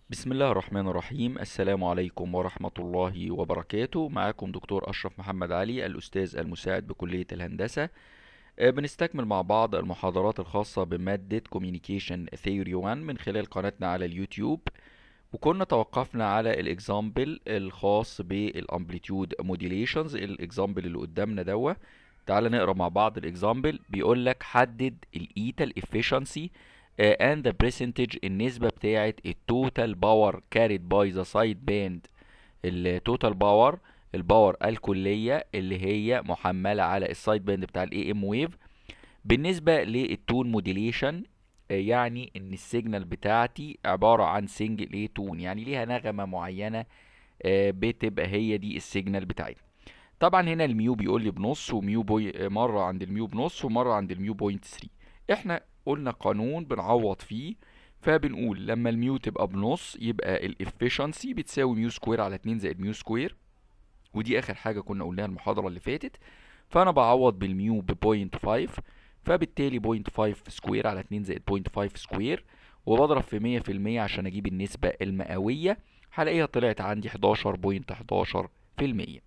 بسم الله الرحمن الرحيم السلام عليكم ورحمة الله وبركاته معاكم دكتور أشرف محمد علي الأستاذ المساعد بكلية الهندسة آه، بنستكمل مع بعض المحاضرات الخاصة بمادة Communication Theory 1 من خلال قناتنا على اليوتيوب وكنا توقفنا على الاكزامبل الخاص بالامبليتيود موديليشنز الاكزامبل اللي قدامنا دوا تعال نقرا مع بعض الاكزامبل بيقول لك حدد الايتا الافشنسي and the percentage النسبة بتاعة التوتال باور كاريد باي ذا سايد باند التوتال باور الباور الكلية اللي هي محملة على السايد باند بتاع الاي ام ويف بالنسبة للتون موديليشن يعني ان السيجنال بتاعتي عبارة عن سنجل ايه تون يعني ليها نغمة معينة آه، بتبقى هي دي السيجنال بتاعتنا طبعا هنا الميو بيقول لي بنص وميو بوي مرة عند الميو بنص ومرة عند الميو بوينت 3 احنا قلنا قانون بنعوض فيه فبنقول لما الميو تبقى بنص يبقى الافشنسي بتساوي ميو سكوير على 2 زائد ميو سكوير ودي اخر حاجة كنا قلناها المحاضرة اللي فاتت فانا بعوض بالميو ببوينت 5 فبالتالي بوينت 5 سكوير على 2 زائد بوينت 5 سكوير وبضرب في 100 في المية عشان اجيب النسبة المئوية هلاقيها طلعت عندي 11.11 في المية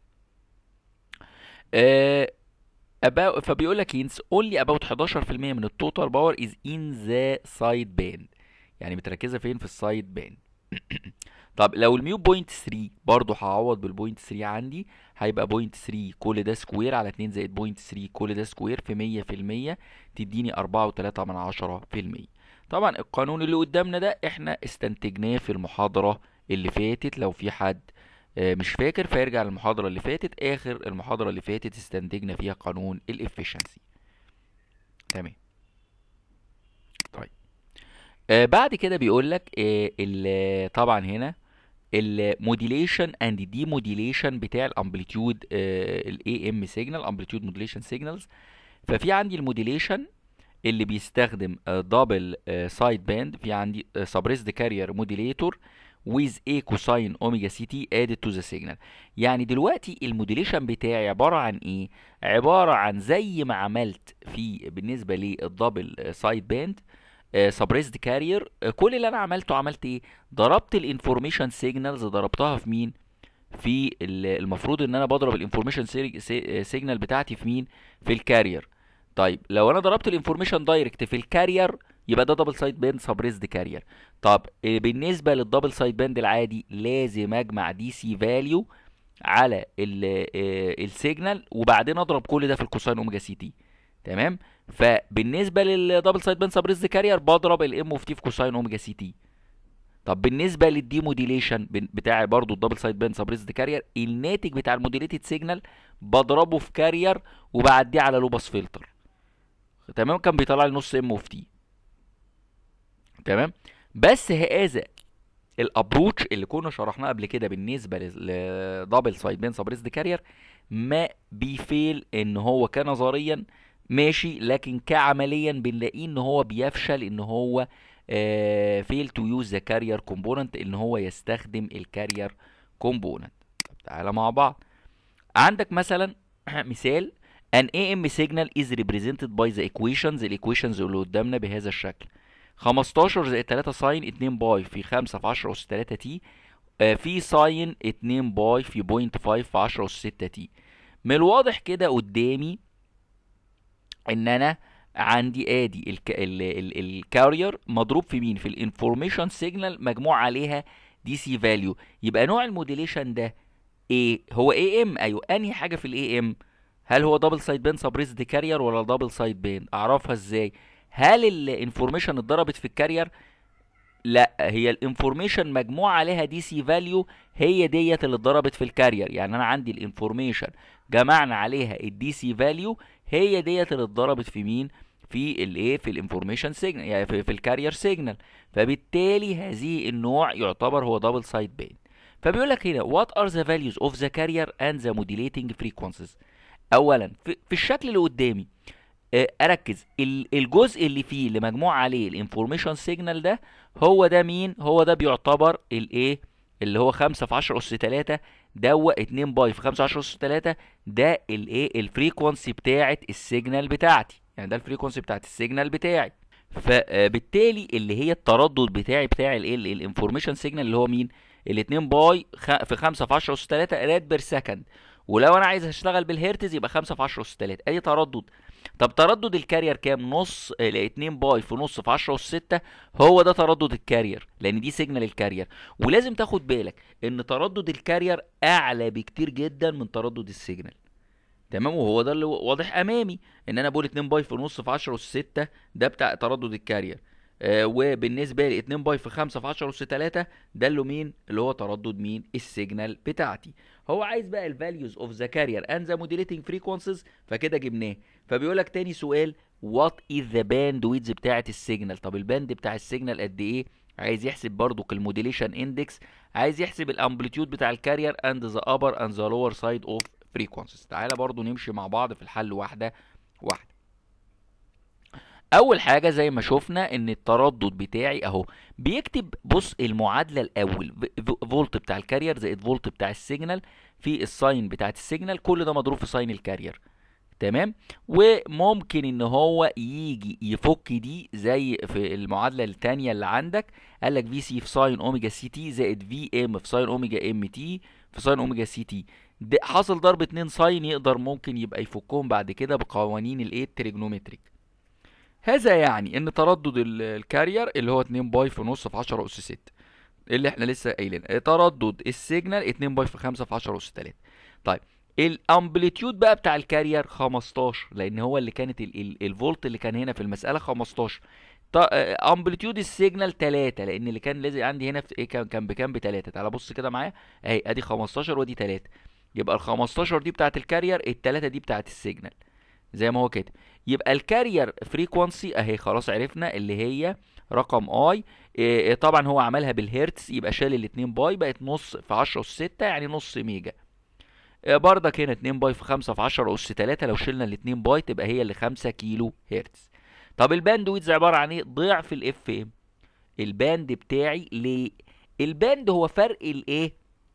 آه about فبيقول لك ينس only about 11% من التوتال باور is in the side band يعني متركزه فين في السايد باند طب لو الميو بوينت 3 برضه هعوض بالبوينت 3 عندي هيبقى بوينت 3 كل ده سكوير على 2 زائد بوينت 3 كل ده سكوير في 100% تديني 4.3 من عشرة في المية طبعا القانون اللي قدامنا ده احنا استنتجناه في المحاضرة اللي فاتت لو في حد آه، مش فاكر فيرجع للمحاضرة اللي فاتت آخر المحاضرة اللي فاتت استنتجنا فيها قانون الافشنسي تمام طيب آه بعد كده بيقول لك آه ال- طبعا هنا الموديليشن اند دي موديليشن بتاع الامبليتيود الاي ام سيجنال امبليتيود موديليشن سيجنالز ففي عندي الموديليشن اللي بيستخدم دبل سايد باند في عندي سبريسد كارير موديليتور with a cosine omega ct added to the signal يعني دلوقتي الموديليشن بتاعي عبارة عن ايه عبارة عن زي ما عملت في بالنسبة للدبل سايد باند سبريسد كارير كل اللي انا عملته عملت ايه ضربت الانفورميشن سيجنالز ضربتها في مين في ال- المفروض ان انا بضرب الانفورميشن سيجنال بتاعتي في مين في الكارير طيب لو انا ضربت الانفورميشن دايركت في الكارير يبقى ده دبل سايد باند سبريسد كارير طب إيه بالنسبه للدبل سايد باند العادي لازم اجمع دي سي فاليو على السيجنال وبعدين اضرب كل ده في الكوساين اوميجا سي تي تمام فبالنسبه للدبل سايد باند سبريسد كارير بضرب الام اوف تي في كوساين اوميجا سي تي طب بالنسبه للدي موديليشن بتاع برضو الدبل سايد باند سبريسد كارير الناتج بتاع الموديليتد سيجنال بضربه في كارير وبعديه على لوباس فلتر تمام كان بيطلع لي نص ام اوف تي تمام بس هذا الابروتش اللي كنا شرحناه قبل كده بالنسبه لدبل سايد بين سبريسد كارير ما بيفيل ان هو كنظريا ماشي لكن كعمليا بنلاقيه ان هو بيفشل ان هو فيل تو يوز ذا كارير كومبوننت ان هو يستخدم الكارير كومبوننت طب تعالى مع بعض عندك مثلا مثال an AM signal is represented by the equations الايكويشنز اللي قدامنا بهذا الشكل 15 زائد 3 ساين 2 باي في 5 في 10 أس 3 تي آه، في ساين 2 باي في بوينت 5 في 10 أس 6 تي من الواضح كده قدامي ان انا عندي ادي الك... ال... ال... الكارير مضروب في مين في الانفورميشن سيجنال مجموع عليها دي سي فاليو يبقى نوع الموديليشن ده ايه هو اي ام ايوه انهي حاجه في الاي ام هل هو دبل سايد بين سبريسد كارير ولا دبل سايد بين اعرفها ازاي هل الانفورميشن اتضربت في الكارير لا هي الانفورميشن مجموع عليها دي سي فاليو هي ديت اللي اتضربت في الكارير يعني انا عندي الانفورميشن جمعنا عليها الدي سي فاليو هي ديت اللي اتضربت في مين في الايه في الانفورميشن سيجنال يعني في, في الكارير سيجنال فبالتالي هذه النوع يعتبر هو دبل سايد بين فبيقول لك هنا what are the values of the carrier and the modulating frequencies اولا في, في الشكل اللي قدامي آه، اركز ال- الجزء اللي فيه اللي مجموع عليه الانفورميشن سيجنال ده هو ده مين هو ده بيعتبر الايه اللي هو 5 في 10 اس 3 دو 2 باي في 5 10 اس 3 ده الايه الفريكونسي بتاعه السيجنال بتاعتي يعني ده الفريكونسي بتاعه السيجنال بتاعي فبالتالي اللي هي التردد بتاعي بتاع الايه الانفورميشن سيجنال اللي هو مين الاتنين باي خ... في 5 في 10 اس 3 راد بير سكند ولو انا عايز اشتغل بالهرتز يبقى 5 في 10 اس 3 ادي تردد طب تردد الكارير كام نص ال 2 باي في نص في 10 اس 6 هو ده تردد الكارير لان دي سيجنال الكارير ولازم تاخد بالك ان تردد الكارير اعلى بكتير جدا من تردد السيجنال تمام وهو ده اللي واضح امامي ان انا بقول 2 باي في نص في 10 اس 6 ده بتاع تردد الكارير آه وبالنسبه لي 2 باي في 5 في 10 اس 3 ده اللي مين اللي هو تردد مين السيجنال بتاعتي هو عايز بقى الفاليوز اوف ذا كارير اند ذا موديليتنج فريكونسيز فكده جبناه فبيقول لك تاني سؤال وات از ذا باند ويدز بتاعه السيجنال طب الباند بتاع السيجنال قد ايه عايز يحسب برضو الموديليشن اندكس عايز يحسب الامبليتيود بتاع الكارير اند ذا ابر اند ذا لور سايد اوف فريكونسيز تعالى برضو نمشي مع بعض في الحل واحده واحده اول حاجه زي ما شفنا ان التردد بتاعي اهو بيكتب بص المعادله الاول فولت بتاع الكارير زائد فولت بتاع السيجنال في الساين بتاعت السيجنال كل ده مضروب في ساين الكارير تمام وممكن ان هو يجي يفك دي زي في المعادله الثانيه اللي عندك قال لك في سي في ساين اوميجا سي تي زائد في ام في ساين اوميجا ام تي في ساين اوميجا سي تي ده حاصل ضرب اتنين ساين يقدر ممكن يبقى يفكهم بعد كده بقوانين الايه التريجنومتريك هذا يعني ان تردد الكارير اللي هو 2 باي في نص في 10 اس 6 اللي احنا لسه قايلين تردد السيجنال 2 باي في 5 في 10 اس 3 طيب الامبليتيود بقى بتاع الكارير 15 لان هو اللي كانت ال ال الفولت اللي كان هنا في المساله 15 امبليتيود السيجنال 3 لان اللي كان لازق عندي هنا في ايه كان كان بكام ب 3 تعالى بص كده معايا اهي ادي 15 ودي 3 يبقى ال 15 دي بتاعت الكارير الثلاثه دي بتاعت السيجنال زي ما هو كده يبقى الكارير فريكوانسي اهي خلاص عرفنا اللي هي رقم اي إيه طبعا هو عملها بالهرتز يبقى شال ال 2 باي بقت نص في 10 اس 6 يعني نص ميجا إيه بردك هنا 2 باي في 5 في 10 اس 3 لو شلنا ال 2 باي تبقى هي اللي 5 كيلو هرتز طب الباند ويدز عباره عن ايه ضعف الاف ام الباند بتاعي ليه الباند هو فرق الايه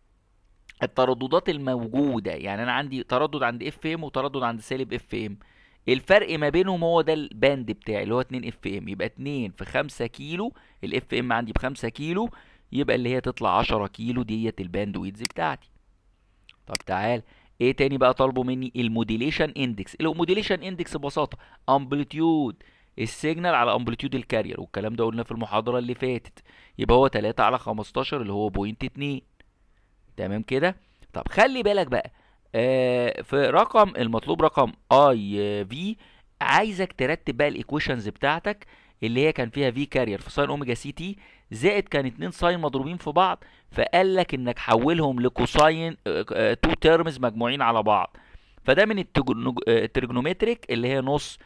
الترددات الموجوده يعني انا عندي تردد عند اف ام وتردد عند سالب اف ام الفرق ما بينهم هو ده الباند بتاعي اللي هو 2 اف ام يبقى 2 في 5 كيلو الاف ام عندي ب 5 كيلو يبقى اللي هي تطلع 10 كيلو ديت الباند ويدز بتاعتي طب تعال ايه تاني بقى طالبه مني الموديليشن اندكس الموديليشن اندكس ببساطه امبليتيود السيجنال على امبليتيود الكارير والكلام ده قلنا في المحاضره اللي فاتت يبقى هو 3 على 15 اللي هو بوينت 2 تمام كده طب خلي بالك بقى آه في رقم المطلوب رقم اي في عايزك ترتب بقى الايكويشنز بتاعتك اللي هي كان فيها في كارير في ساين اوميجا سي تي زائد كان اتنين ساين مضروبين في بعض فقال لك انك حولهم لكوساين تو تيرمز مجموعين على بعض فده من الترجنومتريك اللي هي نص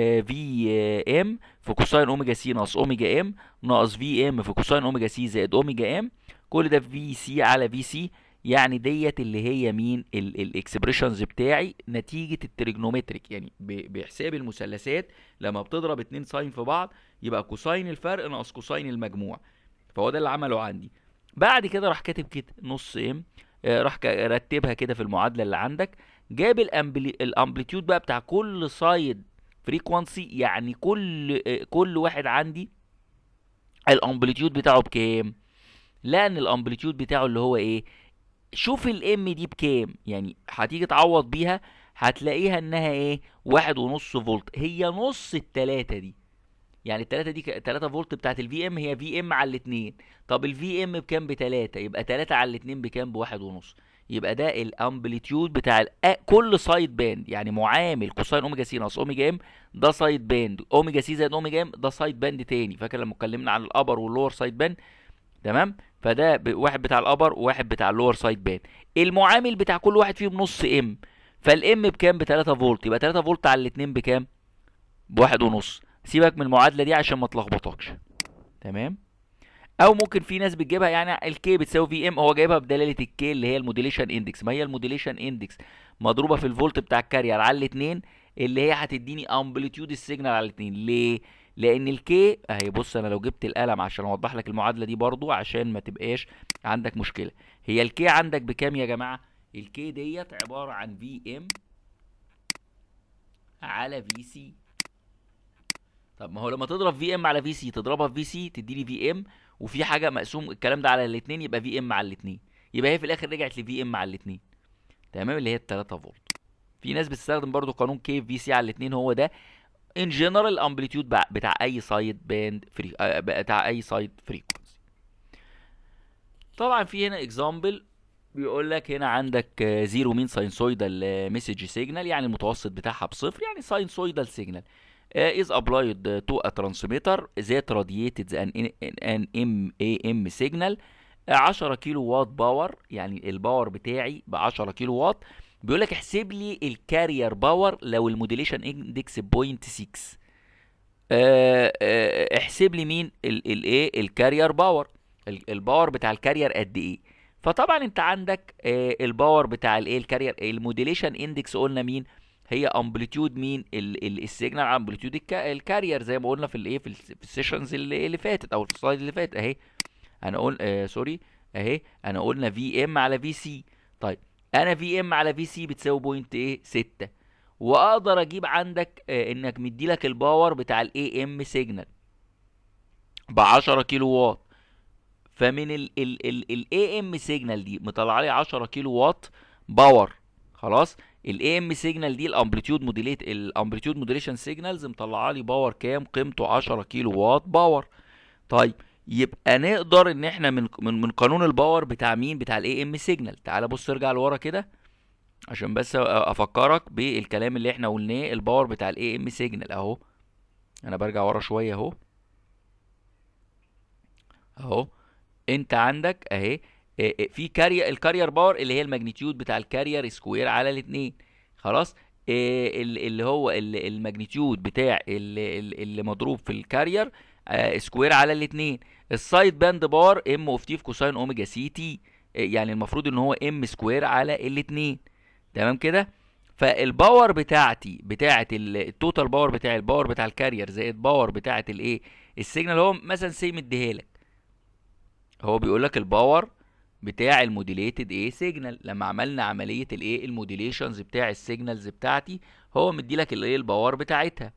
في ام في كوساين اوميجا سي ناقص اوميجا ام ناقص في ام في كوساين اوميجا سي زائد اوميجا ام كل ده في سي على في سي يعني ديت اللي هي مين الاكسبريشنز بتاعي نتيجه التريجنومتريك يعني بحساب المثلثات لما بتضرب اتنين ساين في بعض يبقى كوساين الفرق ناقص كوساين المجموع فهو ده اللي عمله عندي بعد كده راح كاتب كده نص ام آه راح رتبها كده في المعادله اللي عندك جاب الامبليتيود بقى بتاع كل سايد فريكوانسي يعني كل آه كل واحد عندي الامبليتيود بتاعه بكام لان الامبليتيود بتاعه اللي هو ايه شوف الام دي بكام يعني هتيجي تعوض بيها هتلاقيها انها ايه واحد ونص فولت هي نص التلاتة دي يعني التلاتة دي تلاتة فولت بتاعت الفي ام هي في ام على الاتنين طب الفي ام بكام بتلاتة يبقى تلاتة على الاتنين بكام بواحد ونص يبقى ده الامبليتيود بتاع كل سايد باند يعني معامل كوساين اوميجا سي ناقص اوميجا ام ده سايد باند اوميجا سي زائد اوميجا ام ده سايد باند تاني فاكر لما اتكلمنا عن الابر واللور سايد باند تمام فده واحد بتاع الابر وواحد بتاع اللور سايد بان المعامل بتاع كل واحد فيهم نص ام فالام بكام ب 3 فولت يبقى 3 فولت على الاثنين بكام بواحد ونص سيبك من المعادله دي عشان ما تلخبطكش تمام او ممكن في ناس بتجيبها يعني الكي بتساوي في ام هو جايبها بدلاله الكي اللي هي الموديليشن اندكس ما هي الموديليشن اندكس مضروبه في الفولت بتاع الكارير على الاثنين اللي هي هتديني امبليتيود السيجنال على الاثنين ليه لان الكي اهي بص انا لو جبت القلم عشان اوضح لك المعادله دي برضو عشان ما تبقاش عندك مشكله هي الكي عندك بكام يا جماعه الكي ديت عباره عن في ام على في سي طب ما هو لما تضرب في ام على في سي تضربها في في سي تدي لي في ام وفي حاجه مقسوم الكلام ده على الاثنين يبقى في ام على الاثنين يبقى هي في الاخر رجعت لفي ام على الاثنين تمام اللي هي ال 3 فولت في ناس بتستخدم برضو قانون كي في سي على الاثنين هو ده ان جنرال امبليتيود بتاع اي سايد باند فري بتاع اي سايد فريكونسي طبعا في هنا اكزامبل بيقول لك هنا عندك زيرو مين ساينسويدال مسج سيجنال يعني المتوسط بتاعها بصفر يعني ساينسويدال سيجنال is applied to a transmitter that radiates an, an MAM signal 10 كيلو واط باور يعني الباور بتاعي ب 10 كيلو واط بيقول لك احسب لي الكارير باور لو الموديليشن اندكس 0.6 احسب لي مين الايه الكارير باور الباور بتاع الكارير قد ايه فطبعا انت عندك آه الباور بتاع الايه الكارير الموديليشن اندكس قلنا مين هي امبليتيود مين السيجنال امبليتيود الكارير زي ما قلنا في الايه في السيشنز اللي, اللي فاتت او في السلايد اللي فات اهي انا قول آه سوري اهي انا قلنا في ام على في سي طيب انا في ام على في سي بتساوي بوينت ايه 6 واقدر اجيب عندك آه انك مديلك الباور بتاع الاي ام سيجنال ب 10 كيلو واط فمن الاي ام سيجنال دي مطلع لي 10 كيلو واط باور خلاص الاي ام سيجنال دي الامبليتيود موديليت الامبليتيود موديليشن سيجنالز مطلعه لي باور كام قيمته 10 كيلو واط باور طيب يبقى نقدر ان احنا من من, من قانون الباور بتاع مين بتاع الاي ام سيجنال تعال بص ارجع لورا كده عشان بس افكرك بالكلام اللي احنا قلناه الباور بتاع الاي ام سيجنال اهو انا برجع ورا شويه اهو اهو انت عندك اهي في كارير الكارير باور اللي هي الماجنتيود بتاع الكارير سكوير على الاثنين خلاص اللي هو الماجنتيود بتاع اللي مضروب في الكارير سكوير على الاثنين السايد باند بار ام اوف تي في كوساين اوميجا سي تي يعني المفروض ان هو ام سكوير على الاثنين تمام كده فالباور بتاعتي بتاعه التوتال باور بتاع الباور بتاع الكارير زائد باور بتاعه الايه السيجنال هو مثلا سي مديها لك هو بيقول لك الباور بتاع الموديليتد ايه سيجنال لما عملنا عمليه الايه الموديليشنز بتاع السيجنالز بتاعتي هو مدي لك الايه الباور بتاعتها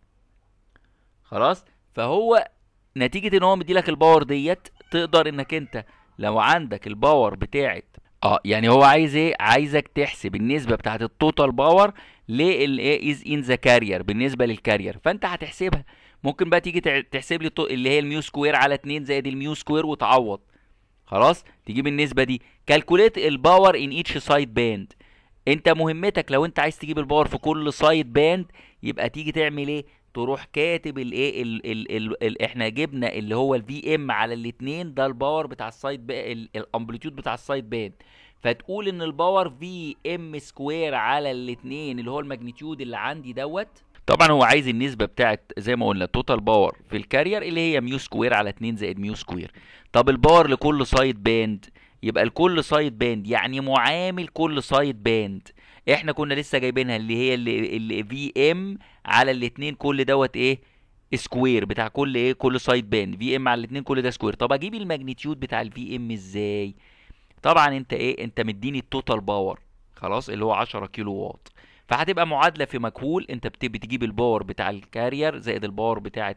خلاص فهو نتيجه ان هو مدي لك الباور ديت تقدر انك انت لو عندك الباور بتاعت اه يعني هو عايز ايه عايزك تحسب النسبه بتاعت التوتال باور للايه از ان ذا كارير بالنسبه للكارير فانت هتحسبها ممكن بقى تيجي تحسب لي اللي هي الميو سكوير على 2 زائد الميو سكوير وتعوض خلاص تجيب النسبه دي كالكوليت الباور ان ايتش سايد باند انت مهمتك لو انت عايز تجيب الباور في كل سايد باند يبقى تيجي تعمل ايه تروح كاتب الايه ال ال ال ال احنا جبنا اللي هو الفي ام على الاثنين ده الباور بتاع السايد الامبليتيود بتاع السايد باند فتقول ان الباور في ام سكوير على الاثنين اللي هو الماجنتيود اللي عندي دوت طبعا هو عايز النسبه بتاعت زي ما قلنا التوتال باور في الكارير اللي هي ميو سكوير على 2 زائد ميو سكوير طب الباور لكل سايد باند يبقى لكل سايد باند يعني معامل كل سايد باند احنا كنا لسه جايبينها اللي هي اللي في ام على الاثنين كل دوت ايه سكوير بتاع كل ايه كل سايد باند في ام على الاثنين كل ده سكوير طب اجيب الماجنتيود بتاع الفي ام ازاي طبعا انت ايه انت مديني التوتال باور خلاص اللي هو 10 كيلو واط فهتبقى معادله في مجهول انت بتجيب الباور بتاع الكارير زائد الباور بتاعه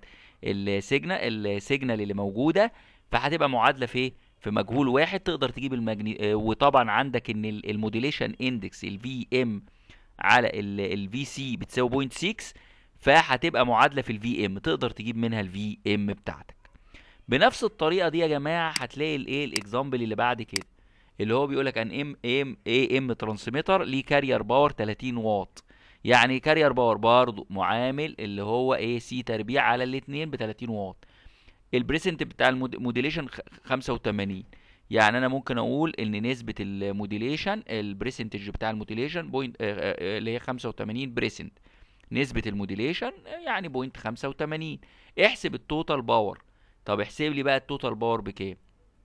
السيجنال السيجنال اللي موجوده فهتبقى معادله في في مجهول واحد تقدر تجيب المجني وطبعا عندك ان الموديليشن اندكس الفي ام على الفي سي بتساوي 0.6 فهتبقى معادله في الفي ام تقدر تجيب منها الفي ام بتاعتك بنفس الطريقه دي يا جماعه هتلاقي الايه الاكزامبل اللي بعد كده اللي هو بيقول لك ان ام ام اي ام ترانسميتر ليه كارير باور 30 واط يعني كارير باور برضه معامل اللي هو ايه سي تربيع على الاثنين ب 30 واط البريسنت بتاع الموديليشن 85 يعني انا ممكن اقول ان نسبه الموديليشن البريسنتج بتاع الموديليشن بوينت اللي هي 85 بريسنت نسبه الموديليشن يعني بوينت 85 احسب التوتال باور طب احسب لي بقى التوتال باور بكام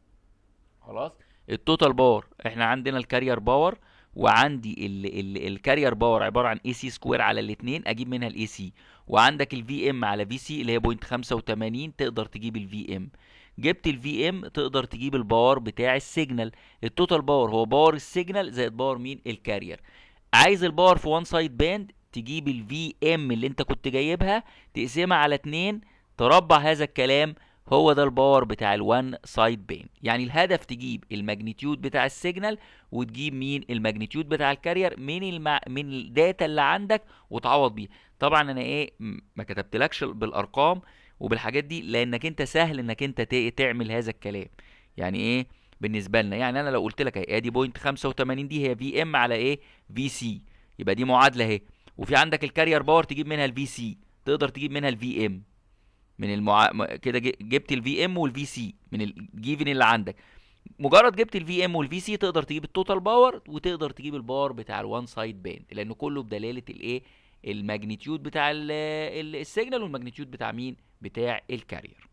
خلاص التوتال باور احنا عندنا الكارير باور وعندي ال ال الكارير باور عباره عن اي سي سكوير على الاثنين اجيب منها الاي سي وعندك الفي ام على في سي اللي هي بوينت 85 تقدر تجيب الفي ام جبت الفي ام تقدر تجيب الباور بتاع السيجنال التوتال باور هو باور السيجنال زائد باور مين الكارير عايز الباور في وان سايد باند تجيب الفي ام اللي انت كنت جايبها تقسمها على 2 تربع هذا الكلام هو ده الباور بتاع الوان سايد بين يعني الهدف تجيب الماجنتيود بتاع السيجنال وتجيب مين الماجنتيود بتاع الكارير من المع... من الداتا اللي عندك وتعوض بيه طبعا انا ايه ما كتبتلكش بالارقام وبالحاجات دي لانك انت سهل انك انت تعمل هذا الكلام يعني ايه بالنسبه لنا يعني انا لو قلت لك اهي ادي بوينت 85 دي هي في ام على ايه في سي يبقى دي معادله اهي وفي عندك الكارير باور تجيب منها الفي سي تقدر تجيب منها الفي ام من المع... كده جبت الفي ام والفي سي من الجيفن اللي عندك مجرد جبت الفي ام والفي سي تقدر تجيب التوتال باور وتقدر تجيب الباور بتاع الوان سايد باند لانه كله بدلاله الايه الماجنتيود بتاع السيجنال والماجنتيود بتاع مين بتاع الكارير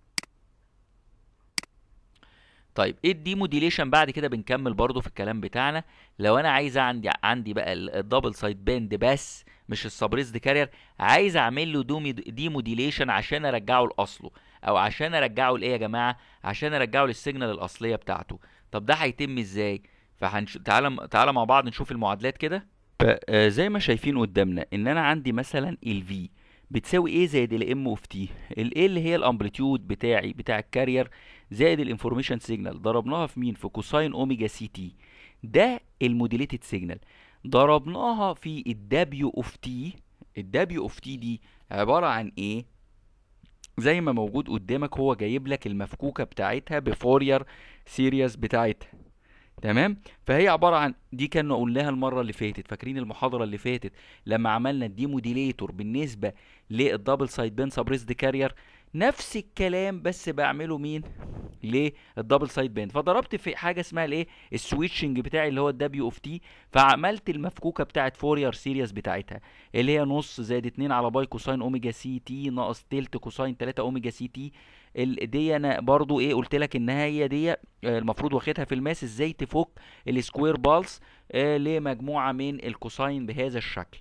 طيب ايه الديموديليشن بعد كده بنكمل برضو في الكلام بتاعنا لو انا عايز عندي عندي بقى الدبل سايد باند بس مش السبريسد كارير عايز اعمل له ديموديليشن عشان ارجعه لاصله او عشان ارجعه لايه يا جماعه عشان ارجعه للسيجنال الاصليه بتاعته طب ده هيتم ازاي فهنش... تعالى تعالى مع بعض نشوف المعادلات كده زي ما شايفين قدامنا ان انا عندي مثلا الفي بتساوي ايه زائد الام اوف تي الايه اللي هي الامبليتيود بتاعي بتاع الكارير زائد الانفورميشن سيجنال ضربناها في مين في كوساين اوميجا سي تي ده الموديليتد سيجنال ضربناها في الدبليو اوف تي الدبليو اوف تي دي عباره عن ايه زي ما موجود قدامك هو جايب لك المفكوكه بتاعتها بفورير سيريس بتاعتها تمام فهي عباره عن دي كنا قلناها المره اللي فاتت فاكرين المحاضره اللي فاتت لما عملنا الدي موديليتور بالنسبه للدبل سايد بين سبريسد كارير نفس الكلام بس بعمله مين للدبل سايد باند فضربت في حاجه اسمها الايه السويتشنج بتاعي اللي هو الدبليو اوف تي فعملت المفكوكه بتاعه فورير سيريس بتاعتها اللي هي نص زائد 2 على باي كوساين اوميجا سي تي ناقص تلت كوساين 3 اوميجا سي تي دي انا برضو ايه قلت لك ان هي دي المفروض واخدها في الماس ازاي تفك السكوير بالس آه لمجموعه من الكوساين بهذا الشكل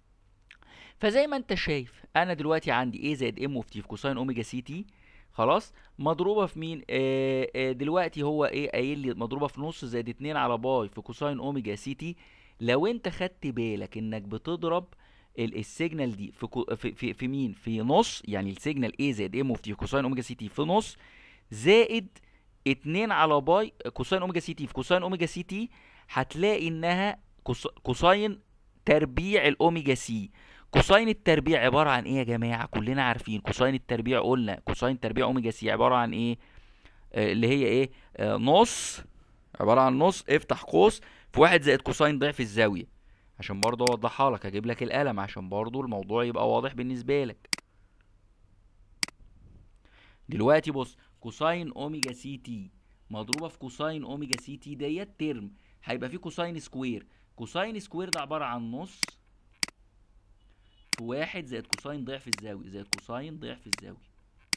فزي ما انت شايف انا دلوقتي عندي ايه زائد ام اوف تي في كوساين اوميجا سي تي خلاص مضروبه في مين آه آه دلوقتي هو ايه قايل لي مضروبه في نص زائد 2 على باي في كوساين اوميجا سي تي لو انت خدت بالك انك بتضرب السيجنال دي في, كو في, في, في مين في نص يعني السيجنال ايه زائد ام اوف تي كوساين اوميجا سي تي في نص زائد 2 على باي كوساين اوميجا سي تي في كوساين اوميجا سي تي هتلاقي انها كوساين تربيع الاوميجا سي كوساين التربيع عبارة عن ايه يا جماعة كلنا عارفين كوساين التربيع قلنا كوساين تربيع اوميجا سي عبارة عن ايه آه اللي هي ايه آه نص عبارة عن نص افتح قوس في واحد زائد كوساين ضعف الزاوية عشان برضه اوضحها لك اجيب لك القلم عشان برضه الموضوع يبقى واضح بالنسبة لك دلوقتي بص كوساين اوميجا سي تي مضروبة في كوساين اوميجا سي تي ديت ترم هيبقى فيه كوساين سكوير كوساين سكوير ده عبارة عن نص في واحد زائد كوساين ضعف الزاوية زائد كوساين ضعف الزاوية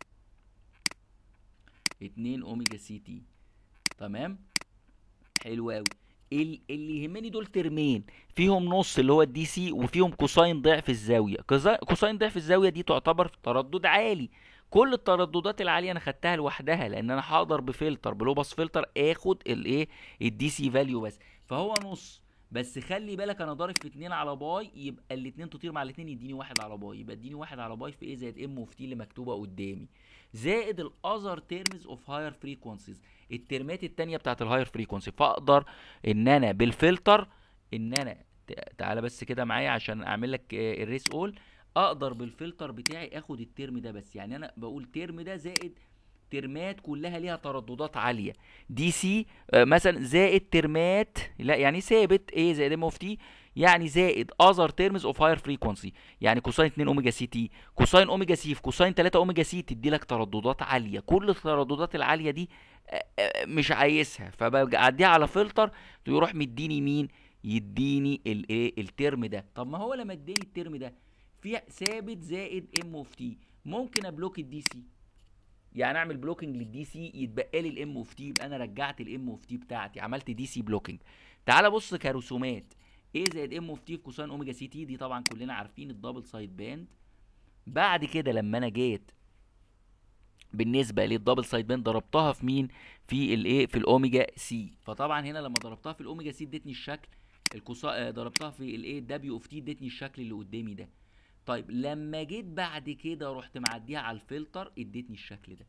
اتنين اوميجا سي تي تمام حلو اوي اللي يهمني دول ترمين فيهم نص اللي هو الدي سي وفيهم كوساين ضعف الزاوية كوساين ضعف الزاوية دي تعتبر تردد عالي كل الترددات العاليه انا خدتها لوحدها لان انا هقدر بفلتر بلوباس فلتر اخد الايه الدي سي فاليو بس فهو نص بس خلي بالك انا ضارب في 2 على باي يبقى الاثنين تطير مع الاثنين يديني واحد على باي يبقى اديني واحد على باي في ايه زائد ام اوف تي اللي مكتوبه قدامي زائد الاذر تيرمز اوف هاير فريكونسيز الترمات التانية بتاعت الهاير فريكونسي فاقدر ان انا بالفلتر ان انا تعالى بس كده معايا عشان اعمل لك الريس اول اقدر بالفلتر بتاعي اخد الترم ده بس يعني انا بقول ترم ده زائد ترمات كلها ليها ترددات عاليه دي سي مثلا زائد ترمات لا يعني ثابت ايه زائد ام اوف تي يعني زائد اذر تيرمز اوف هاير فريكونسي يعني كوساين 2 اوميجا سي تي كوساين اوميجا سي في كوساين 3 اوميجا سي تدي لك ترددات عاليه كل الترددات العاليه دي مش عايزها فبعديها على فلتر يروح مديني مين يديني الايه الترم ده طب ما هو لما اداني الترم ده في ثابت زائد ام اوف تي ممكن ابلوك الدي سي يعني اعمل بلوكينج للدي سي يتبقى لي الام اوف تي يبقى انا رجعت الام اوف تي بتاعتي عملت دي سي بلوكينج تعال بص كرسومات ايه زائد ام اوف تي في كوساين اوميجا سي تي دي طبعا كلنا عارفين الدبل سايد باند بعد كده لما انا جيت بالنسبه للدبل سايد باند ضربتها في مين في الايه في الاوميجا سي فطبعا هنا لما ضربتها في الاوميجا سي ادتني الشكل الكوسا ضربتها في الايه دبليو اوف تي ادتني الشكل اللي قدامي ده طيب لما جيت بعد كده رحت معديها على الفلتر ادتني الشكل ده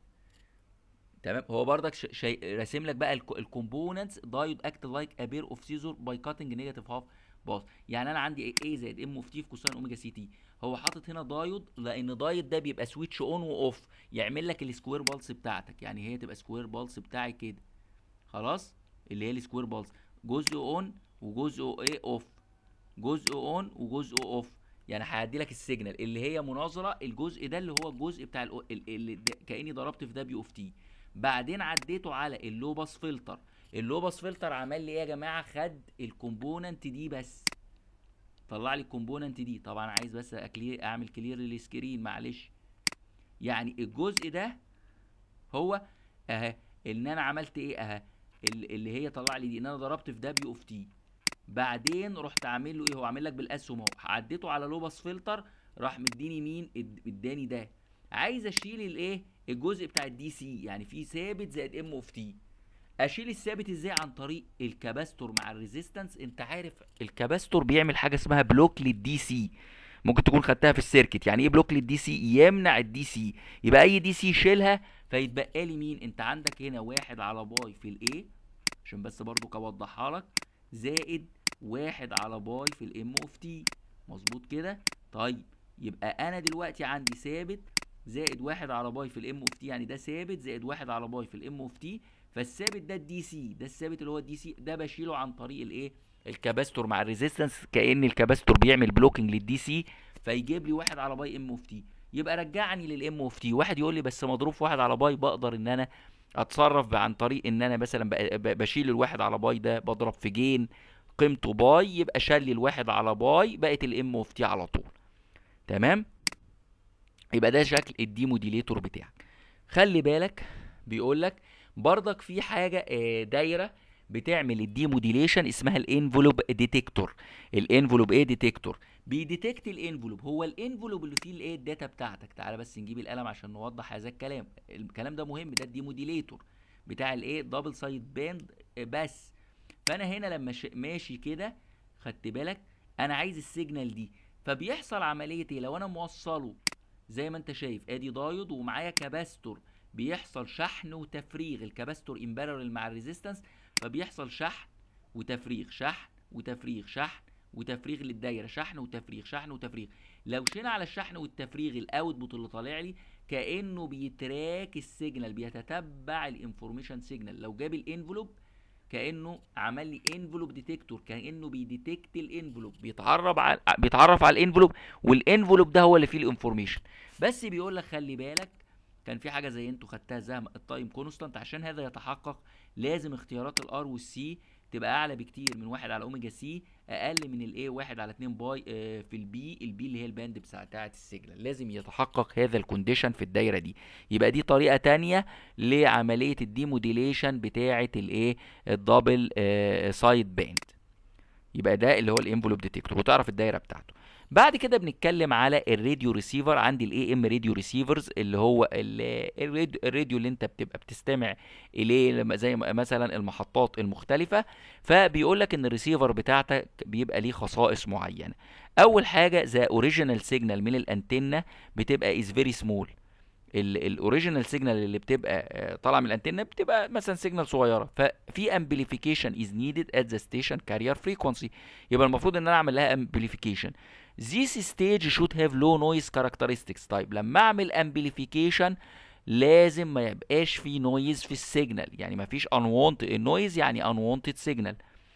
تمام هو برضك ش- شيء راسم لك بقى الكومبوننتس دايود اكت لايك ا بير اوف سيزور باي كاتنج نيجاتيف هاف باص يعني انا عندي اي زائد ام اوف تي في كوساين اوميجا سي تي هو حاطط هنا دايود لان دايود ده بيبقى سويتش اون واوف يعمل لك السكوير بالس بتاعتك يعني هي تبقى سكوير بالس بتاعي كده خلاص اللي هي السكوير بالس جزء اون وجزء ايه اوف جزء اون وجزء اوف يعني هيعدي لك السيجنال اللي هي مناظره الجزء ده اللي هو الجزء بتاع ال اللي ده- كاني ضربت في دبليو اوف تي بعدين عديته على اللوباس فلتر اللوباس فلتر عمل لي ايه يا جماعه خد الكومبوننت دي بس طلع لي الكومبوننت دي طبعا عايز بس أكلير اعمل كلير للسكرين معلش يعني الجزء ده هو اهي ان انا عملت ايه اهي ال- اللي هي طلع لي دي ان انا ضربت في دبليو اوف تي بعدين رحت عامل له ايه هو عامل لك بالاسهم اهو عديته على لوباس فلتر راح مديني مين اد- اداني ده عايز اشيل الايه الجزء بتاع الدي سي يعني في ثابت زائد ام اوف تي اشيل الثابت ازاي عن طريق الكباستور مع الريزيستنس انت عارف الكباستور بيعمل حاجه اسمها بلوك للدي سي ممكن تكون خدتها في السيركت يعني ايه بلوك للدي سي يمنع الدي سي يبقى اي دي سي شيلها فيتبقى لي مين انت عندك هنا واحد على باي في الايه عشان بس برضو اوضحها لك زائد واحد على باي في الام اوف تي مظبوط كده طيب يبقى انا دلوقتي عندي ثابت زائد واحد على باي في الام اوف تي يعني ده ثابت زائد واحد على باي في الام اوف تي فالثابت ده الدي سي ده الثابت اللي هو الدي سي ده بشيله عن طريق الايه الكاباستور مع الريزيستنس كان الكاباستور بيعمل بلوكينج للدي سي فيجيب لي واحد على باي ام اوف تي يبقى رجعني للام اوف تي واحد يقول لي بس مضروب في واحد على باي بقدر ان انا اتصرف عن طريق ان انا مثلا ب- ب- بشيل الواحد على باي ده بضرب في جين قيمته باي يبقى شال لي الواحد على باي بقت الام اوف تي على طول تمام يبقى ده شكل الدي موديليتور بتاعك خلي بالك بيقول لك برضك في حاجه آه، دايره بتعمل الدي موديليشن اسمها الانفلوب ديتكتور الانفلوب ايه ديتكتور بيديتكت الانفلوب هو الانفلوب اللي فيه الايه الداتا بتاعتك تعالى بس نجيب القلم عشان نوضح هذا الكلام الكلام ده مهم ده الدي موديليتور بتاع الايه دبل سايد باند بس فانا هنا لما ش... ماشي كده خدت بالك انا عايز السيجنال دي فبيحصل عمليه ايه لو انا موصله زي ما انت شايف ادي دايود ومعايا كاباستور بيحصل شحن وتفريغ الكاباستور امبارل مع الريزيستنس فبيحصل شحن وتفريغ شحن وتفريغ شحن وتفريغ للدايره شحن وتفريغ شحن وتفريغ لو شينا على الشحن والتفريغ الاوتبوت اللي طالع لي كانه بيتراك السيجنال بيتتبع الانفورميشن سيجنال لو جاب الانفلوب كانه عمل لي انفلوب ديتكتور كانه بيديتكت الانفلوب بيتعرف على بيتعرف على الانفلوب والانفلوب ده هو اللي فيه الانفورميشن بس بيقول لك خلي بالك كان في حاجه زي انتوا خدتها زي التايم كونستانت عشان هذا يتحقق لازم اختيارات الار والسي تبقى اعلى بكتير من واحد على اوميجا سي اقل من الايه واحد على اتنين باي آه، في البي البي اللي هي الباند بتاع- بتاعه السيجنال لازم يتحقق هذا الكونديشن في الدايره دي يبقى دي طريقه تانية لعمليه الديموديليشن بتاعه الايه الدبل سايد باند يبقى ده اللي هو الانفلوب ديتكتور وتعرف الدايره بتاعته بعد كده بنتكلم على الراديو ريسيفر عندي الاي ام راديو ريسيفرز اللي هو ال- الراديو, الراديو اللي انت بتبقى بتستمع اليه لما- زي ما- مثلا المحطات المختلفه فبيقول لك ان الريسيفر بتاعتك بيبقى ليه خصائص معينه اول حاجه ذا اوريجينال سيجنال من الانتنه بتبقى از فيري سمول الاوريجينال سيجنال اللي بتبقى آه، طالعه من الانتنه بتبقى مثلا سيجنال صغيره ففي امبليفيكيشن از نيدد ات ذا ستيشن كارير فريكونسي يبقى المفروض ان انا اعمل لها امبليفيكيشن This stage should have low noise characteristics طيب لما اعمل amplification لازم ما يبقاش في نويز في السيجنال يعني ما فيش unwanted النويز يعني unwanted signal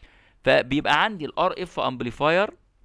فبيبقى عندي الار اف امبليفاير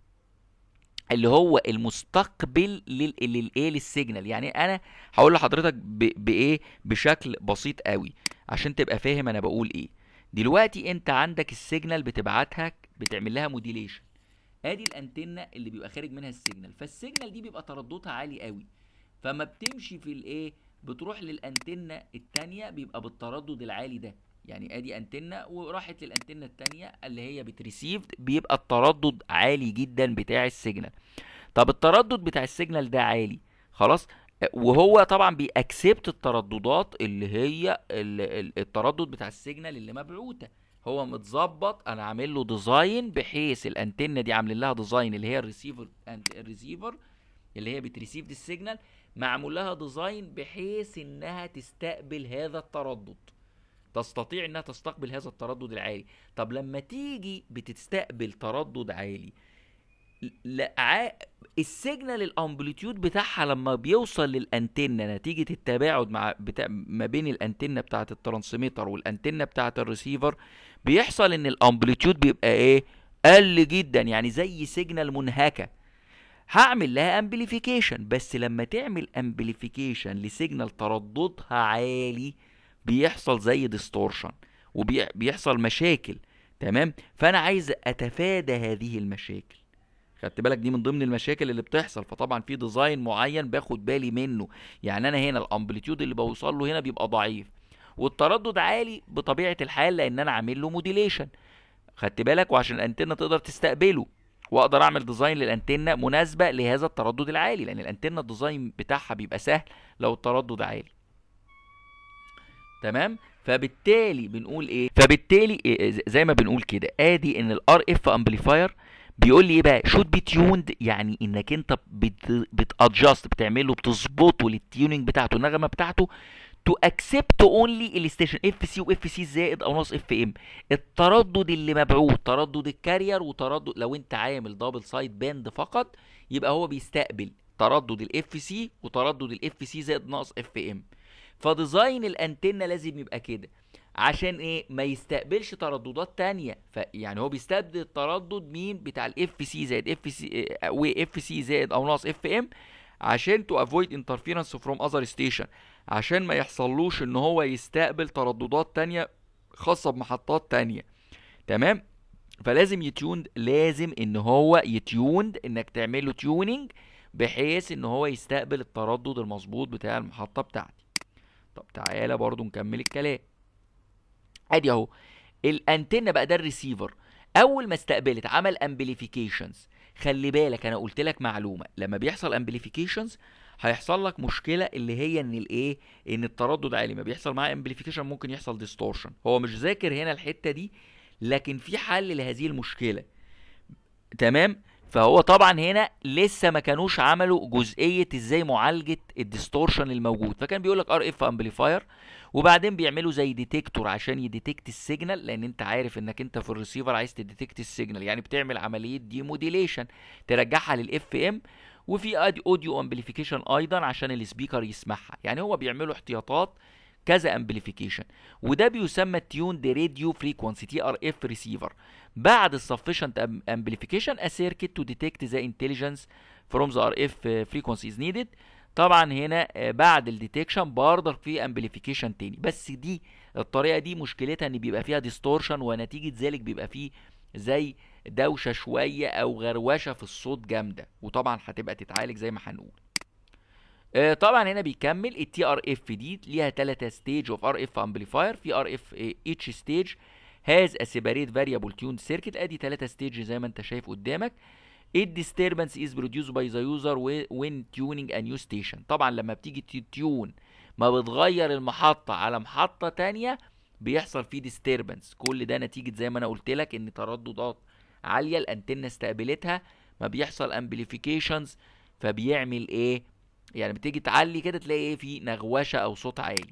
اللي هو المستقبل لل للايه للسيجنال يعني انا هقول لحضرتك ب- بايه بشكل بسيط قوي عشان تبقى فاهم انا بقول ايه دلوقتي انت عندك السيجنال بتبعتها بتعمل لها موديليشن ادي الانتنه اللي بيبقى خارج منها السيجنال فالسيجنال دي بيبقى ترددها عالي قوي فما بتمشي في الايه بتروح للانتنه التانية بيبقى بالتردد العالي ده يعني ادي انتنه وراحت للانتنه التانية اللي هي بتريسيفد بيبقى التردد عالي جدا بتاع السيجنال طب التردد بتاع السيجنال ده عالي خلاص وهو طبعا بيأكسبت الترددات اللي هي ال- ال- التردد بتاع السيجنال اللي مبعوته هو متظبط انا عامل له ديزاين بحيث الانتنه دي عاملين لها ديزاين اللي هي الريسيفر الريسيفر اللي هي بتريسيف السيجنال معمول لها ديزاين بحيث انها تستقبل هذا التردد تستطيع انها تستقبل هذا التردد العالي طب لما تيجي بتستقبل تردد عالي لا ع... السيجنال الامبليتيود بتاعها لما بيوصل للانتنه نتيجه التباعد مع بتا... ما بين الانتنه بتاعه الترانسميتر والانتنه بتاعه الريسيفر بيحصل ان الامبليتيود بيبقى ايه قل جدا يعني زي سيجنال منهكه هعمل لها امبليفيكيشن بس لما تعمل امبليفيكيشن لسيجنال ترددها عالي بيحصل زي ديستورشن وبيحصل مشاكل تمام فانا عايز اتفادى هذه المشاكل خدت بالك دي من ضمن المشاكل اللي بتحصل فطبعا في ديزاين معين باخد بالي منه يعني انا هنا الامبليتيود اللي بوصل له هنا بيبقى ضعيف والتردد عالي بطبيعه الحال لان انا عامل له موديليشن خدت بالك وعشان الانتنه تقدر تستقبله واقدر اعمل ديزاين للانتنه مناسبه لهذا التردد العالي لان الانتنه الديزاين بتاعها بيبقى سهل لو التردد عالي تمام فبالتالي بنقول ايه فبالتالي إيه زي ما بنقول كده ادي ان الار اف امبليفاير بيقول لي ايه بقى شود بي تيوند يعني انك انت بتادجست بتعمله بتظبطه للتيوننج بتاعته النغمه بتاعته تو اكسبت اونلي الستيشن اف سي واف سي زائد او ناقص اف ام التردد اللي مبعوث تردد الكارير وتردد لو انت عامل دبل سايد باند فقط يبقى هو بيستقبل تردد الاف سي وتردد الاف سي زائد ناقص اف ام فديزاين الانتنه لازم يبقى كده عشان ايه ما يستقبلش ترددات تانية فيعني هو بيستقبل التردد مين بتاع الاف سي زائد اف سي واف سي زائد او ناقص اف ام عشان تو افويد انترفيرنس فروم اذر ستيشن عشان ما يحصلوش ان هو يستقبل ترددات تانية خاصة بمحطات تانية تمام فلازم يتيوند لازم ان هو يتيوند انك تعمل له تيوننج بحيث ان هو يستقبل التردد المظبوط بتاع المحطة بتاعتي طب تعالى برضو نكمل الكلام ادي اهو الانتنه بقى ده الريسيفر اول ما استقبلت عمل امبليفيكيشنز خلي بالك انا قلت لك معلومه لما بيحصل امبليفيكيشنز هيحصل لك مشكله اللي هي ان الايه ان التردد عالي ما بيحصل معاه امبليفيكيشن ممكن يحصل ديستورشن هو مش ذاكر هنا الحته دي لكن في حل لهذه المشكله تمام فهو طبعا هنا لسه ما كانوش عملوا جزئيه ازاي معالجه الديستورشن الموجود فكان بيقول لك ار اف امبليفاير وبعدين بيعملوا زي ديتكتور عشان يديتكت السيجنال لان انت عارف انك انت في الريسيفر عايز تديتكت السيجنال يعني بتعمل عمليه دي موديليشن ترجعها للاف ام وفي اوديو امبليفيكيشن ايضا عشان السبيكر يسمعها يعني هو بيعملوا احتياطات كذا امبليفيكيشن وده بيسمى تيون راديو فريكوانسي تي ار اف ريسيفر بعد السفشنت امبليفيكيشن a circuit to detect the intelligence from the RF frequency is needed طبعا هنا بعد الديتكشن برضه في امبليفيكيشن تاني بس دي الطريقه دي مشكلتها ان بيبقى فيها ديستورشن ونتيجه ذلك بيبقى فيه زي دوشه شويه او غروشه في الصوت جامده وطبعا هتبقى تتعالج زي ما هنقول طبعا هنا بيكمل التي ار اف دي ليها ثلاثه ستيج اوف ار اف امبليفاير في ار اف اتش ستيج هاز ا سيباريت فاريبل تيون سيركت ادي ثلاثه ستيج زي ما انت شايف قدامك الديستربنس از بروديوس باي ذا يوزر وين تيونينج ا نيو ستيشن طبعا لما بتيجي تيون ما بتغير المحطه على محطه تانية بيحصل فيه ديستربنس كل ده نتيجه زي ما انا قلت لك ان ترددات عاليه الانتنه استقبلتها ما بيحصل امبليفيكيشنز فبيعمل ايه يعني بتيجي تعلي كده تلاقي ايه في نغوشه او صوت عالي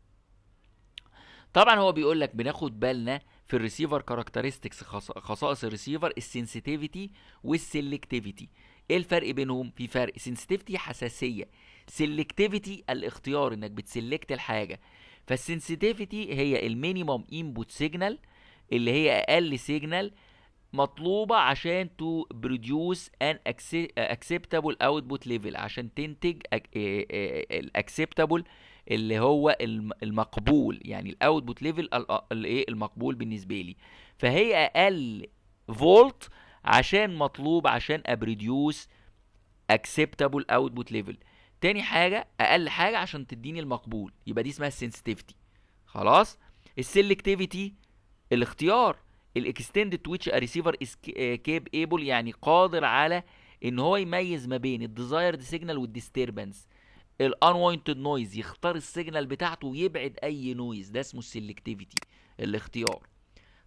طبعا هو بيقول لك بناخد بالنا في الريسيفر كاركترستكس خصائص الريسيفر السنسيتيفيتي والسلكتيفيتي ايه الفرق بينهم في فرق سنسيتيفيتي حساسيه سلكتيفيتي الاختيار انك بتسلكت الحاجه فالسنسيتيفيتي هي المينيمم انبوت سيجنال اللي هي اقل سيجنال مطلوبه عشان تو بروديوس ان اكسبتابل اوتبوت ليفل عشان تنتج الاكسبتابل اللي هو المقبول يعني الاوتبوت ليفل الايه المقبول بالنسبه لي فهي اقل فولت عشان مطلوب عشان ابريديوس اكسبتابل اوتبوت ليفل تاني حاجه اقل حاجه عشان تديني المقبول يبقى دي اسمها السنسيتيفيتي خلاص السلكتيفيتي الاختيار الاكستندد ويتش ا ريسيفر از كيب ايبل يعني قادر على ان هو يميز ما بين الديزايرد سيجنال والديستربنس الانواينتد نويز يختار السيجنال بتاعته ويبعد اي نويز ده اسمه السلكتيفيتي الاختيار طيب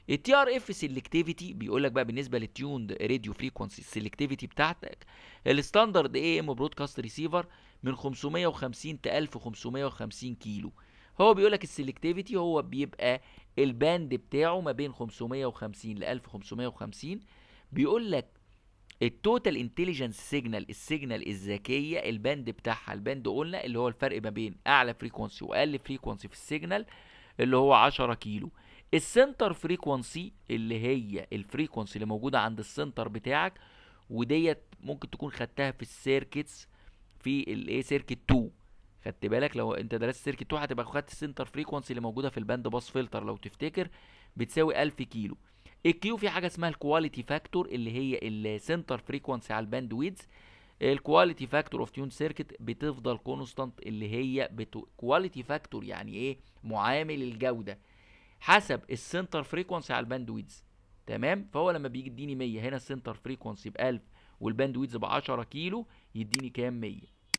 التي ار اف سيلكتيفيتي بيقول لك بقى بالنسبه للتيوند راديو فريكونسي السيلكتيفيتي بتاعتك الستاندرد اي ام برودكاست ريسيفر من 550 ل 1550 كيلو هو بيقول لك السيلكتيفيتي هو بيبقى الباند بتاعه ما بين 550 ل 1550 بيقول لك التوتال انتليجنس سيجنال السيجنال الذكيه الباند بتاعها الباند قلنا اللي هو الفرق ما بين اعلى فريكونسي واقل فريكونسي في السيجنال اللي هو 10 كيلو السنتر فريكونسي اللي هي الفريكونسي اللي موجوده عند السنتر بتاعك وديت ممكن تكون خدتها في السيركتس في الايه سيركت 2 خدت بالك لو انت درست سيركت 2 هتبقى خدت السنتر فريكونسي اللي موجوده في الباند باس فلتر لو تفتكر بتساوي 1000 كيلو الكيو في حاجه اسمها الكواليتي فاكتور اللي هي السنتر فريكونسي على الباند ويدز الكواليتي فاكتور اوف تيون سيركت بتفضل كونستانت اللي هي كواليتي فاكتور يعني ايه معامل الجوده حسب السنتر فريكونسي على الباند ويدز تمام فهو لما بيجي يديني 100 هنا السنتر فريكونسي ب 1000 والباند ويدز ب 10 كيلو يديني كام 100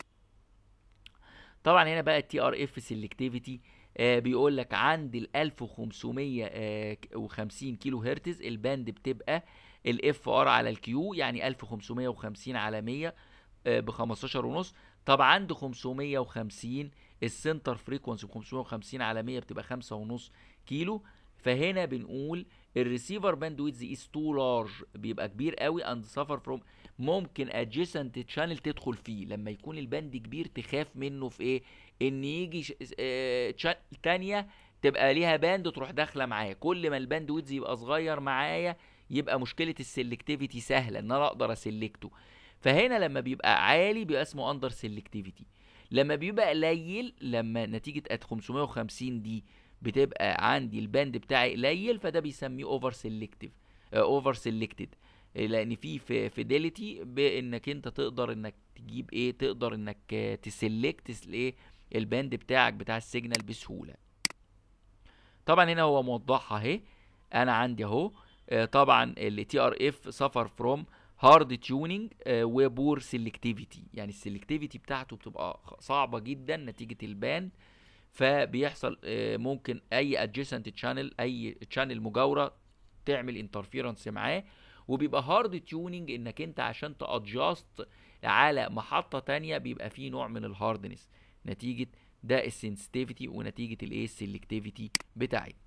طبعا هنا بقى التي ار اف سيلكتيفيتي آه بيقول لك عند ال 1550 آه كيلو هرتز الباند بتبقى الاف ار على الكيو يعني 1550 على 100 آه ب 15 ونص طب عند 550 السنتر فريكونسي ب 550 على 100 بتبقى 5 ونص كيلو فهنا بنقول الريسيفر باند ويدز از تو لارج بيبقى كبير قوي اند سفر فروم ممكن ادجيسنت تشانل تدخل فيه لما يكون الباند كبير تخاف منه في ايه ان يجي ش... اه... تانية تبقى ليها باند تروح داخله معاه كل ما الباند ويدز يبقى صغير معايا يبقى مشكله السلكتيفيتي سهله ان انا اقدر اسلكته فهنا لما بيبقى عالي بيبقى اسمه اندر سلكتيفيتي لما بيبقى قليل لما نتيجه 550 دي بتبقى عندي الباند بتاعي قليل فده بيسميه اوفر سيلكتيف اوفر سيلكتد لان في فيديليتي بانك انت تقدر انك تجيب ايه تقدر انك تسلكت الايه الباند بتاعك بتاع السيجنال بسهوله طبعا هنا هو موضحها اهي انا عندي اهو طبعا التي ار اف سفر فروم هارد تيوننج وبور سيلكتيفيتي يعني السيلكتيفيتي بتاعته بتبقى صعبه جدا نتيجه الباند فبيحصل ممكن اي ادجيسنت تشانل اي تشانل مجاوره تعمل انترفيرنس معاه وبيبقى هارد تيوننج انك انت عشان تادجاست على محطه تانية بيبقى فيه نوع من الهاردنس نتيجه ده السنسيتيفيتي ونتيجه الايه السلكتيفيتي بتاعي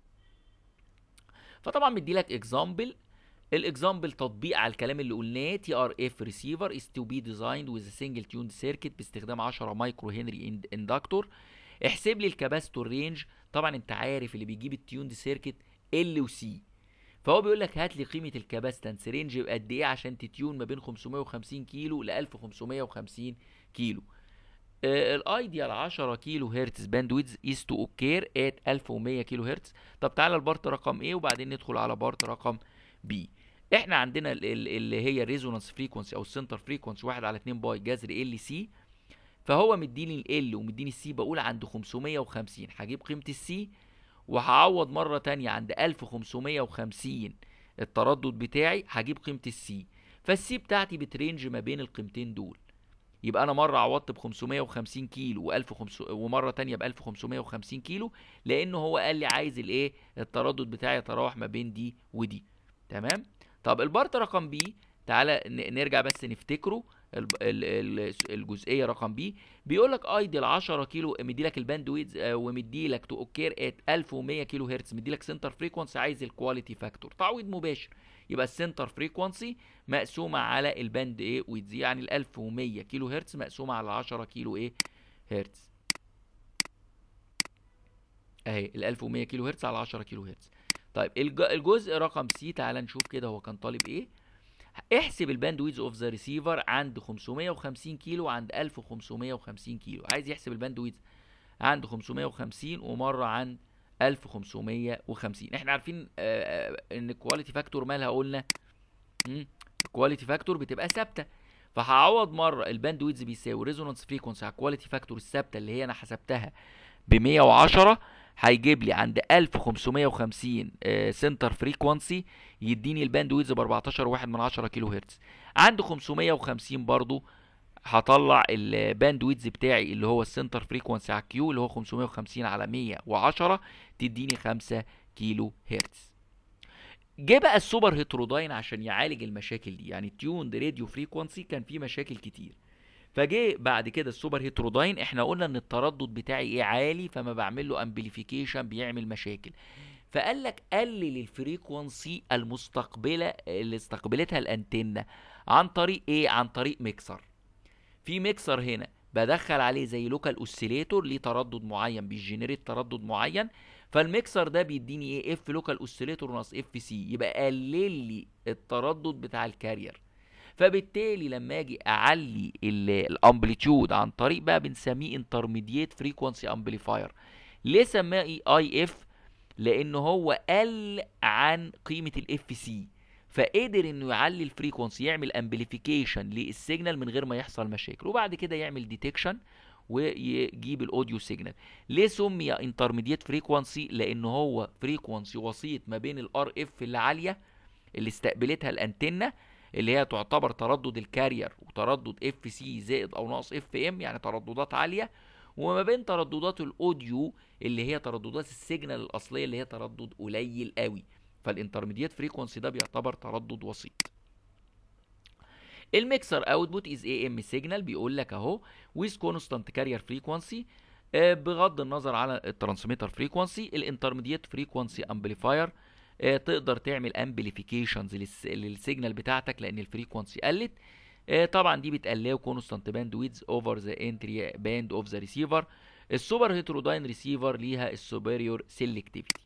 فطبعا مدي لك اكزامبل الاكزامبل تطبيق على الكلام اللي قلناه تي ار اف ريسيفر از تو بي ديزايند ويز سنجل تيوند سيركت باستخدام 10 مايكرو هنري اندكتور احسب لي الكاباستور رينج طبعا انت عارف اللي بيجيب التيوند سيركت ال وسي فهو بيقول لك هات لي قيمه الكاباستنس رينج بقد ايه عشان تتيون ما بين 550 كيلو ل 1550 كيلو آه الايديال 10 كيلو هرتز باندويدز از تو اوكير ات 1100 كيلو هرتز طب تعالى البارت رقم ايه وبعدين ندخل على بارت رقم بي احنا عندنا اللي هي الريزونانس فريكونسي او السنتر فريكونسي 1 على 2 باي جذر ال سي فهو مديني ال ومديني السي بقول عند 550 هجيب قيمه السي وهعوض مره تانية عند 1550 التردد بتاعي هجيب قيمه السي فالسي بتاعتي بترينج ما بين القيمتين دول يبقى انا مره عوضت ب 550 كيلو و1500 ومره تانية ب 1550 كيلو لانه هو قال لي عايز الايه التردد بتاعي يتراوح ما بين دي ودي تمام طب البارت رقم بي تعالى نرجع بس نفتكره الجزئيه رقم بي بيقول لك ايدل 10 كيلو مدي لك الباند ويدز ومدي لك تو اوكير ات 1100 كيلو هرتز مدي لك سنتر فريكونسي عايز الكواليتي فاكتور تعويض مباشر يبقى السنتر فريكونسي مقسومه على الباند ايه ويدز يعني ال 1100 كيلو هرتز مقسومه على 10 كيلو ايه هرتز اهي ال 1100 كيلو هرتز على 10 كيلو هرتز طيب الجزء رقم سي تعال نشوف كده هو كان طالب ايه احسب الباند ويدز اوف ذا ريسيفر عند 550 كيلو وعند 1550 كيلو عايز يحسب الباند ويدز عند 550 ومره عند 1550 احنا عارفين آآ آآ ان الكواليتي فاكتور مالها قلنا الكواليتي فاكتور بتبقى ثابته فهعوض مره الباند ويدز بيساوي ريزونانس فريكونسي على الكواليتي فاكتور الثابته اللي هي انا حسبتها ب 110 هيجيب لي عند 1550 سنتر فريكوانسي يديني الباند ويدز ب 14 واحد من 10 كيلو هرتز عند 550 برضو هطلع الباند ويدز بتاعي اللي هو السنتر فريكوانسي على كيو اللي هو 550 على 110 تديني 5 كيلو هرتز جه بقى السوبر هيتروداين عشان يعالج المشاكل دي يعني تيوند راديو فريكوانسي كان فيه مشاكل كتير فجه بعد كده السوبر هيتروداين احنا قلنا ان التردد بتاعي ايه عالي فما بعمل له امبليفيكيشن بيعمل مشاكل فقال لك قلل الفريكوانسي المستقبله اللي استقبلتها الانتنه عن طريق ايه عن طريق ميكسر في ميكسر هنا بدخل عليه زي لوكال اوسيليتور ليه تردد معين بيجنريت تردد معين فالميكسر ده بيديني ايه اف لوكال اوسيليتور ناقص اف سي يبقى قلل لي التردد بتاع الكارير فبالتالي لما اجي اعلي الامبليتيود عن طريق بقى بنسميه انترميديت فريكوانسي امبليفاير ليه سماه اي اف لان هو قل عن قيمه الاف سي فقدر انه يعلي الفريكونسي يعمل امبليفيكيشن للسيجنال من غير ما يحصل مشاكل وبعد كده يعمل ديتكشن ويجيب الاوديو سيجنال ليه سمي انترميديت فريكوانسي لان هو فريكوانسي وسيط ما بين الار اف اللي عاليه اللي استقبلتها الانتنه اللي هي تعتبر تردد الكارير وتردد اف سي زائد او ناقص اف ام يعني ترددات عاليه وما بين ترددات الاوديو اللي هي ترددات السيجنال الاصليه اللي هي تردد قليل قوي فالانترميديت فريكونسي ده بيعتبر تردد وسيط الميكسر اوتبوت از اي ام سيجنال بيقول لك اهو ويز كونستانت كارير فريكونسي بغض النظر على الترانسميتر فريكونسي الانترميديت فريكونسي امبليفاير تقدر تعمل امبليفيكيشنز للسيجنال بتاعتك لان الفريكونسي قلت آه، طبعا دي بتقلله كونستانت باند ويدز اوفر ذا انتري باند اوف ذا ريسيفر السوبر هيتروداين ريسيفر ليها السوبريور سيلكتيفيتي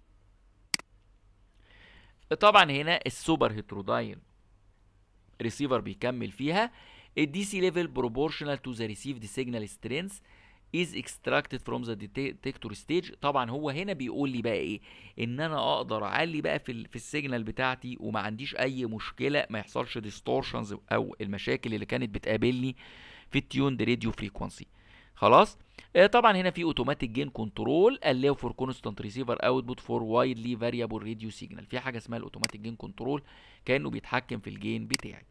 طبعا هنا السوبر هيتروداين ريسيفر بيكمل فيها الدي سي ليفل بروبورشنال تو ذا ريسيفد سيجنال سترينث is extracted from the detector stage طبعا هو هنا بيقول لي بقى ايه ان انا اقدر اعلي بقى في ال في السيجنال بتاعتي وما عنديش اي مشكله ما يحصلش ديستورشنز او المشاكل اللي كانت بتقابلني في التيوند راديو فريكوانسي خلاص آه طبعا هنا في اوتوماتيك جين كنترول allow for constant receiver output for widely variable radio signal في حاجه اسمها الاوتوماتيك جين كنترول كانه بيتحكم في الجين بتاعي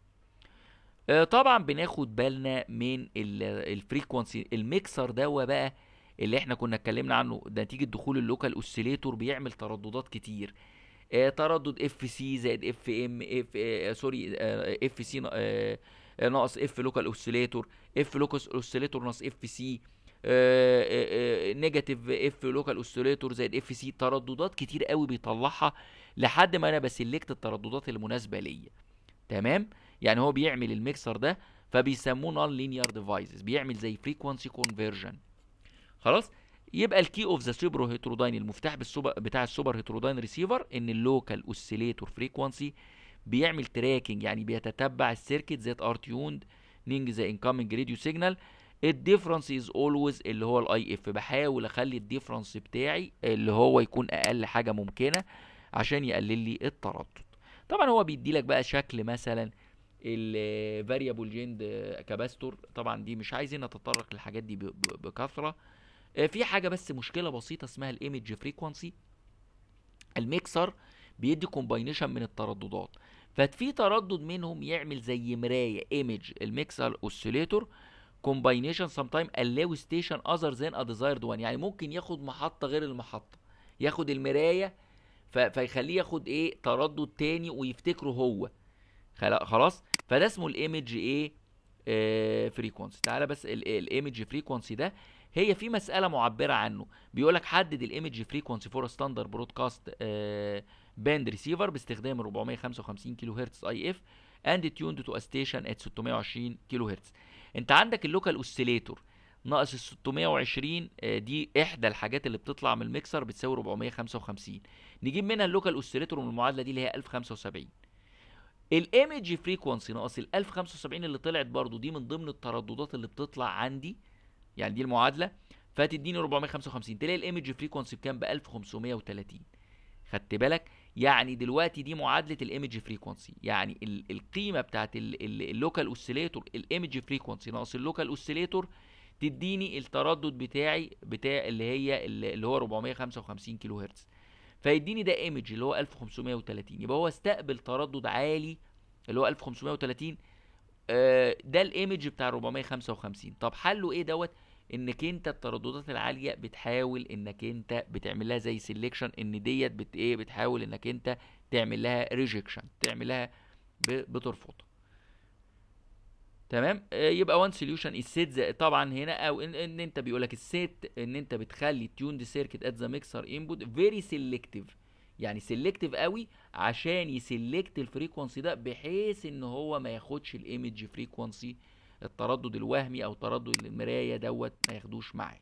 آه، طبعا بناخد بالنا من الفريكونسي الميكسر دوا بقى اللي احنا كنا اتكلمنا عنه نتيجه دخول اللوكال اوسيليتور بيعمل ترددات كتير آه، تردد اف سي زائد اف ام اف آه، سوري اف سي ناقص اف لوكال اوسيليتور اف لوكال اوسيليتور ناقص اف سي نيجاتيف اف لوكال اوسيليتور زائد اف سي ترددات كتير قوي بيطلعها لحد ما انا بسلكت الترددات المناسبه ليا تمام يعني هو بيعمل الميكسر ده فبيسموه نون لينير ديفايسز بيعمل زي فريكوانسي كونفرجن خلاص يبقى الكي اوف ذا سوبر هيتروداين المفتاح بالسوبر بتاع السوبر هيتروداين ريسيفر ان اللوكال اوسيليتور فريكوانسي بيعمل تراكنج يعني بيتتبع السيركت ذات ار تيوند نينج ذا انكمنج راديو سيجنال الديفرنس از اولويز اللي هو الاي اف بحاول اخلي الديفرنس بتاعي اللي هو يكون اقل حاجه ممكنه عشان يقلل لي التردد طبعا هو بيدي لك بقى شكل مثلا الفاريبل جيند كاباستور طبعا دي مش عايزين نتطرق للحاجات دي بكثره آه، في حاجه بس مشكله بسيطه اسمها الايمج فريكوانسي الميكسر بيدي كومباينيشن من الترددات ففي تردد منهم يعمل زي مرايه ايمج الميكسر اوسيليتور كومباينيشن سام تايم allow ستيشن اذر ذان ا ديزايرد وان يعني ممكن ياخد محطه غير المحطه ياخد المرايه فيخليه ياخد ايه تردد تاني ويفتكره هو خلاص فده اسمه الايمج ايه آه فريكونسي تعالى بس الايمج فريكونسي ده هي في مساله معبره عنه بيقول لك حدد الايمج فريكونسي فور ستاندرد برودكاست باند ريسيفر باستخدام 455 كيلو هرتز اي اف اند تيوند تو ستيشن ات 620 كيلو هرتز انت عندك اللوكال اوسيليتور ناقص ال 620 آه دي احدى الحاجات اللي بتطلع من الميكسر بتساوي 455 نجيب منها اللوكال اوسيليتور من المعادله دي اللي هي 1075 الايمج فريكوانسي ناقص ال 1075 اللي طلعت برضو دي من ضمن الترددات اللي بتطلع عندي يعني دي المعادله فتديني 455 تلاقي الايمج فريكوانسي بكام ب 1530 خدت بالك يعني دلوقتي دي معادله الايمج فريكوانسي يعني ال القيمه بتاعت اللوكال اوسيليتور الايمج فريكوانسي ناقص اللوكال اوسيليتور تديني التردد بتاعي بتاع اللي هي اللي هو 455 كيلو هرتز فيديني ده ايمج اللي هو 1530 يبقى هو استقبل تردد عالي اللي هو 1530 آه ده الايمج بتاع 455 طب حله ايه دوت انك انت الترددات العاليه بتحاول انك انت بتعمل لها زي سيلكشن ان ديت بت ايه بتحاول انك انت تعمل لها ريجكشن تعمل لها بترفضها تمام آه، يبقى وان سوليوشن السيت طبعا هنا او ان, ان انت بيقول لك السيت ان انت بتخلي تيوند سيركت ات ذا ميكسر انبوت فيري سيلكتيف يعني سيلكتيف قوي عشان يسلكت الفريكونسي ده بحيث ان هو ما ياخدش الايمج فريكونسي التردد الوهمي او تردد المرايه دوت ما ياخدوش معاك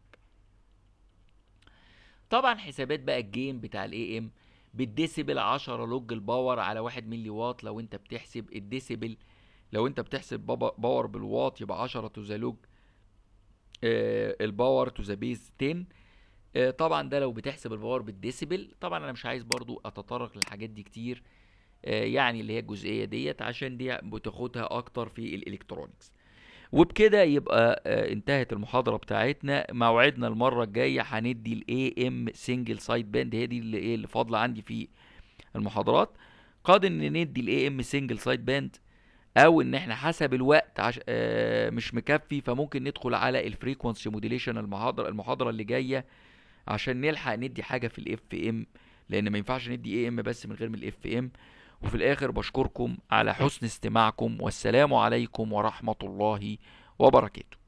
طبعا حسابات بقى الجيم بتاع الاي ام بالديسيبل 10 لوج الباور على 1 ملي واط لو انت بتحسب الديسيبل لو انت بتحسب باور بالواط يبقى 10 تو ذا لوج الباور تو ذا بيز 10 آه، طبعا ده لو بتحسب الباور بالديسيبل طبعا انا مش عايز برضو اتطرق للحاجات دي كتير آه، يعني اللي هي الجزئيه ديت عشان دي بتاخدها اكتر في الالكترونيكس وبكده يبقى آه، انتهت المحاضره بتاعتنا موعدنا المره الجايه هندي الاي ام سنجل سايد باند هي دي اللي ايه اللي فاضله عندي في المحاضرات قاد ان ندي الاي ام سنجل سايد باند او ان احنا حسب الوقت عش... آه مش مكفي فممكن ندخل على الفريكونسي موديليشن المحاضره المحاضره اللي جايه عشان نلحق ندي حاجه في الاف ام لان ما ينفعش ندي اي ام بس من غير من الاف ام وفي الاخر بشكركم على حسن استماعكم والسلام عليكم ورحمه الله وبركاته